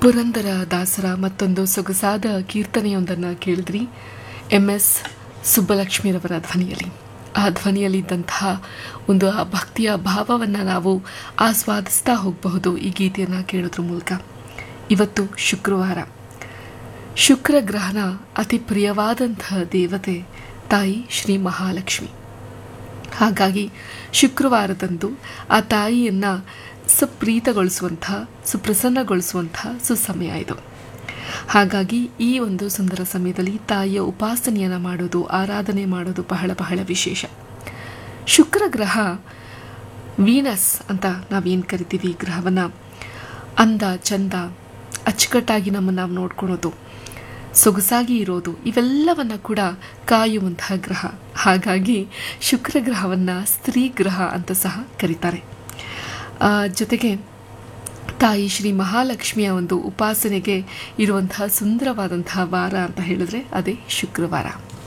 ಪುರಂದರ ದಾಸರ ಮತ್ತೊಂದು ಸೊಗಸಾದ ಕೀರ್ತನೆಯೊಂದನ್ನು ಕೇಳಿದ್ರಿ ಎಂ ಎಸ್ ಸುಬ್ಬಲಕ್ಷ್ಮಿರವರ ಧ್ವನಿಯಲ್ಲಿ ಆ ಧ್ವನಿಯಲ್ಲಿದ್ದಂತಹ ಒಂದು ಆ ಭಕ್ತಿಯ ಭಾವವನ್ನು ನಾವು ಆಸ್ವಾದಿಸ್ತಾ ಹೋಗಬಹುದು ಈ ಗೀತೆಯನ್ನು ಕೇಳೋದ್ರ ಮೂಲಕ ಇವತ್ತು ಶುಕ್ರವಾರ ಶುಕ್ರ ಗ್ರಹಣ ಅತಿ ಪ್ರಿಯವಾದಂತಹ ದೇವತೆ ತಾಯಿ ಶ್ರೀ ಮಹಾಲಕ್ಷ್ಮಿ ಹಾಗಾಗಿ ಶುಕ್ರವಾರದಂದು ಆ ತಾಯಿಯನ್ನು ಸುಪ್ರೀತಗೊಳಿಸುವಂಥ ಸುಪ್ರಸನ್ನಗೊಳಿಸುವಂಥ ಸುಸಮಯ ಇದು ಹಾಗಾಗಿ ಈ ಒಂದು ಸುಂದರ ಸಮಯದಲ್ಲಿ ತಾಯಿಯ ಉಪಾಸನೆಯನ್ನು ಮಾಡೋದು ಆರಾಧನೆ ಮಾಡೋದು ಬಹಳ ಬಹಳ ವಿಶೇಷ ಶುಕ್ರ ಗ್ರಹ ವೀನಸ್ ಅಂತ ನಾವೇನು ಕರಿತೀವಿ ಈ ಗ್ರಹವನ್ನು ಅಂದ ಚಂದ ಅಚ್ಚುಕಟ್ಟಾಗಿ ನಮ್ಮನ್ನು ನಾವು ನೋಡ್ಕೊಳೋದು ಸೊಗಸಾಗಿ ಇರೋದು ಇವೆಲ್ಲವನ್ನ ಕೂಡ ಕಾಯುವಂತಹ ಗ್ರಹ ಹಾಗಾಗಿ ಶುಕ್ರ ಗ್ರಹವನ್ನು ಸ್ತ್ರೀ ಗ್ರಹ ಅಂತ ಸಹ ಕರೀತಾರೆ ಆ, ಜೊತೆಗೆ ತಾಯಿ ಶ್ರೀ ಮಹಾಲಕ್ಷ್ಮಿಯ ಒಂದು ಉಪಾಸನೆಗೆ ಇರುವಂತಹ ಸುಂದರವಾದಂತಹ ವಾರ ಅಂತ ಹೇಳಿದ್ರೆ ಅದೇ ಶುಕ್ರವಾರ